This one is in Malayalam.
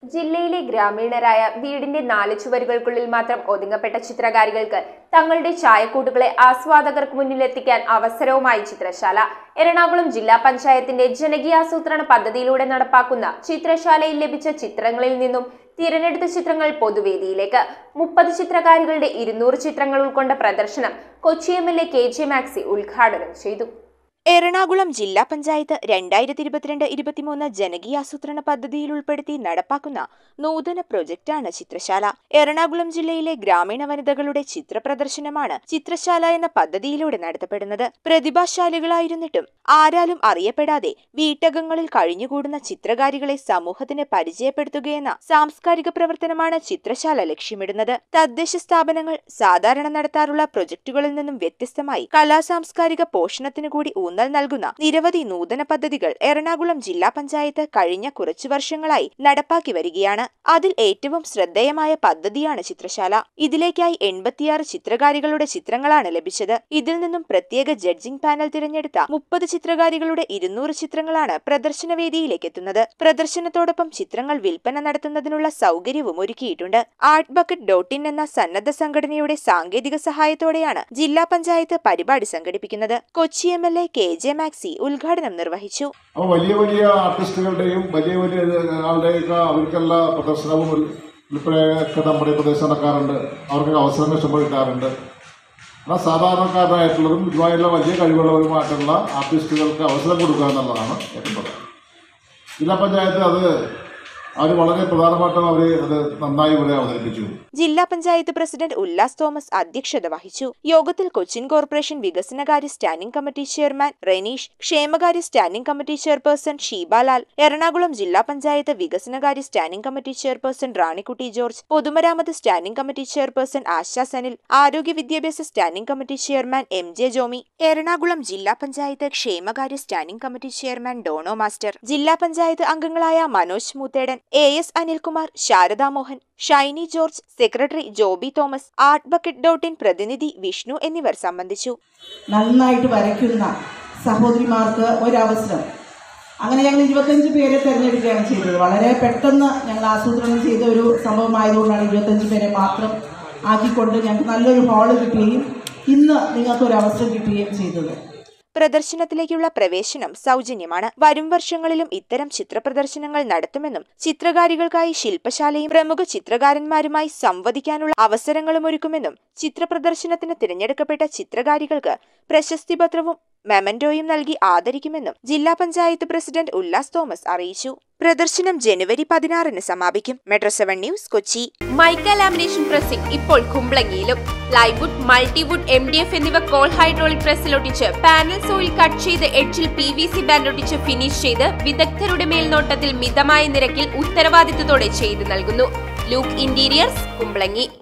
ജില്ലയിലെ ഗ്രാമീണരായ വീടിന്റെ നാല് ചുവരുകൾക്കുള്ളിൽ മാത്രം ഒതുങ്ങപ്പെട്ട ചിത്രകാരികൾക്ക് തങ്ങളുടെ ചായക്കൂട്ടുകളെ ആസ്വാദകർക്ക് മുന്നിലെത്തിക്കാൻ അവസരവുമായി ചിത്രശാല എറണാകുളം ജില്ലാ പഞ്ചായത്തിന്റെ ജനകീയാസൂത്രണ പദ്ധതിയിലൂടെ നടപ്പാക്കുന്ന ചിത്രശാലയിൽ ലഭിച്ച ചിത്രങ്ങളിൽ നിന്നും തിരഞ്ഞെടുത്ത ചിത്രങ്ങൾ പൊതുവേദിയിലേക്ക് മുപ്പത് ചിത്രകാരികളുടെ ഇരുന്നൂറ് ചിത്രങ്ങൾ ഉൾക്കൊണ്ട പ്രദർശനം Kochi M L A K J Maxi ഉദ്ഘാടനം ചെയ്തു എറണാകുളം ജില്ലാ പഞ്ചായത്ത് രണ്ടായിരത്തി ഇരുപത്തിരണ്ട് ഇരുപത്തിമൂന്ന് ജനകീയാസൂത്രണ പദ്ധതിയിൽ ഉൾപ്പെടുത്തി നടപ്പാക്കുന്ന നൂതന പ്രൊജക്ടാണ് ചിത്രശാല എറണാകുളം ജില്ലയിലെ ഗ്രാമീണ വനിതകളുടെ ചിത്ര പ്രദർശനമാണ് ചിത്രശാല എന്ന പദ്ധതിയിലൂടെ നടത്തപ്പെടുന്നത് പ്രതിഭാശാലികളായിരുന്നിട്ടും ആരാലും അറിയപ്പെടാതെ വീട്ടകങ്ങളിൽ കഴിഞ്ഞുകൂടുന്ന ചിത്രകാരികളെ സമൂഹത്തിന് പരിചയപ്പെടുത്തുകയെന്ന സാംസ്കാരിക പ്രവർത്തനമാണ് ചിത്രശാല ലക്ഷ്യമിടുന്നത് തദ്ദേശ സ്ഥാപനങ്ങൾ സാധാരണ നടത്താറുള്ള പ്രൊജക്ടുകളിൽ നിന്നും വ്യത്യസ്തമായി കലാസാംസ്കാരിക പോഷണത്തിനു കൂടി ഊന്നൽ നൽകുന്ന നിരവധി നൂതന പദ്ധതികൾ എറണാകുളം ജില്ലാ പഞ്ചായത്ത് കഴിഞ്ഞ കുറച്ചു വർഷങ്ങളായി നടപ്പാക്കി വരികയാണ് അതിൽ ഏറ്റവും ശ്രദ്ധേയമായ പദ്ധതിയാണ് ചിത്രശാല ഇതിലേക്കായി എൺപത്തിയാറ് ചിത്രകാരികളുടെ ചിത്രങ്ങളാണ് ലഭിച്ചത് ഇതിൽ നിന്നും പ്രത്യേക ജഡ്ജിംഗ് പാനൽ തിരഞ്ഞെടുത്ത മുപ്പത് ചിത്രകാരികളുടെ ഇരുന്നൂറ് ചിത്രങ്ങളാണ് പ്രദർശന വേദിയിലേക്ക് എത്തുന്നത് പ്രദർശനത്തോടൊപ്പം ചിത്രങ്ങൾ വിൽപ്പന നടത്തുന്നതിനുള്ള സൗകര്യവും ഒരുക്കിയിട്ടുണ്ട് ആർട്ട് ബക്കറ്റ് ഡോട്ട് ഇൻ എന്ന സന്നദ്ധ സംഘടനയുടെ സാങ്കേതിക സഹായത്തോടെയാണ് ജില്ലാ പഞ്ചായത്ത് പരിപാടി സംഘടിപ്പിക്കുന്നത് Kochi M L A K J Maxi ഉദ്ഘാടനം നിർവഹിച്ചു അപ്പോൾ വലിയ വലിയ ആർട്ടിസ്റ്റുകളുടെയും വലിയ വലിയ ആളുടെയൊക്കെ അവർക്കെല്ലാം പ്രദർശനവും വിൽ- വിൽപ്പനയൊക്കെ നമ്മുടെ ഈ പ്രദേശത്ത് നടക്കാറുണ്ട് അവർക്ക് അവസരങ്ങൾ ഇഷ്ടംപോലെ കിട്ടാറുണ്ട് എന്നാൽ സാധാരണക്കാരായിട്ടുള്ളതും ഇതുമായുള്ള വലിയ കഴിവുള്ളവരുമായിട്ടുള്ള ആർട്ടിസ്റ്റുകൾക്ക് അവസരം കൊടുക്കുക എന്നുള്ളതാണ് ഏറ്റവും പ്രധാനം ജില്ലാ പഞ്ചായത്ത് അത് അവർ വളരെ പ്രധാനമായിട്ടും അവർ അത് നന്നായി ഇവിടെ അവതരിപ്പിച്ചു ജില്ലാ പഞ്ചായത്ത് പ്രസിഡന്റ് ഉല്ലാസ് തോമസ് അധ്യക്ഷത വഹിച്ചു യോഗത്തിൽ കൊച്ചിൻ കോർപ്പറേഷൻ വികസനകാര്യ സ്റ്റാൻഡിംഗ് കമ്മിറ്റി ചെയർമാൻ റെനീഷ് ക്ഷേമകാര്യ standing committee chairperson Sheebalal Ernakulam ജില്ലാ പഞ്ചായത്ത് വികസനകാര്യ standing committee chairperson Ranikutty George പൊതുമരാമത്ത് standing committee chairperson Asha Sanil ആരോഗ്യ വിദ്യാഭ്യാസ standing committee chairman M J Jomy Ernakulam ജില്ലാ പഞ്ചായത്ത് ക്ഷേമകാര്യ standing committee chairman Dono master ജില്ലാ പഞ്ചായത്ത് അംഗങ്ങളായ Manoj Moothedan A S Anilkumar Sharada Mohan Shiny George secretary Joby Thomas art bucket dot in പ്രതിനിധി വിഷ്ണു എന്നിവർ സംബന്ധിച്ചു നന്നായിട്ട് വരയ്ക്കുന്ന സഹോദരിമാർക്ക് ഒരവസരം അങ്ങനെ ഞങ്ങൾ ഇരുപത്തഞ്ച് പേരെ തിരഞ്ഞെടുക്കുകയാണ് ചെയ്തത് വളരെ പെട്ടെന്ന് ഞങ്ങൾ ആസൂത്രണം ചെയ്ത ഒരു സംഭവമായതുകൊണ്ടാണ് ഇരുപത്തഞ്ച് പേരെ മാത്രം ആക്കിക്കൊണ്ട് ഞങ്ങൾക്ക് നല്ലൊരു ഹാള് കിട്ടുകയും ഇന്ന് നിങ്ങൾക്ക് ഒരു അവസരം കിട്ടുകയും ചെയ്തത് പ്രദർശനത്തിലേക്കുള്ള പ്രവേശനം സൗജന്യമാണ് വരും വർഷങ്ങളിലും ഇത്തരം ചിത്ര പ്രദർശനങ്ങൾ നടത്തുമെന്നും ചിത്രകാരികൾക്കായി ശില്പശാലയും പ്രമുഖ ചിത്രകാരന്മാരുമായി സംവദിക്കാനുള്ള അവസരങ്ങളും ഒരുക്കുമെന്നും ചിത്ര പ്രദർശനത്തിന് തിരഞ്ഞെടുക്കപ്പെട്ട ചിത്രകാരികൾക്ക് പ്രശസ്തി പത്രവും മെമന്റോയും നൽകി ആദരിക്കുമെന്നും ജില്ലാ പഞ്ചായത്ത് പ്രസിഡന്റ് ഉല്ലാസ് തോമസ് അറിയിച്ചു പ്രദർശനം ജനുവരി പതിനാറിന് സമാപിക്കും metro seven news Kochi mica lamination pressing ഇപ്പോൾ കുമ്പളങ്ങിയിലും plywood multiwood M D F എന്നിവ കോൾ ഹൈഡ്രോളിക് പ്രസ്സിലൊട്ടിച്ച് പാനൽ സോയിൽ കട്ട് ചെയ്ത് എഡ്ജിൽ പി വി സി ബാൻഡ് ഒട്ടിച്ച് ഫിനിഷ് ചെയ്ത് വിദഗ്ധരുടെ മേൽനോട്ടത്തിൽ മിതമായ നിരക്കിൽ ഉത്തരവാദിത്തത്തോടെ ചെയ്തു നൽകുന്നു ലൂക്ക് ഇന്റീരിയേഴ്സ് കുമ്പളങ്ങി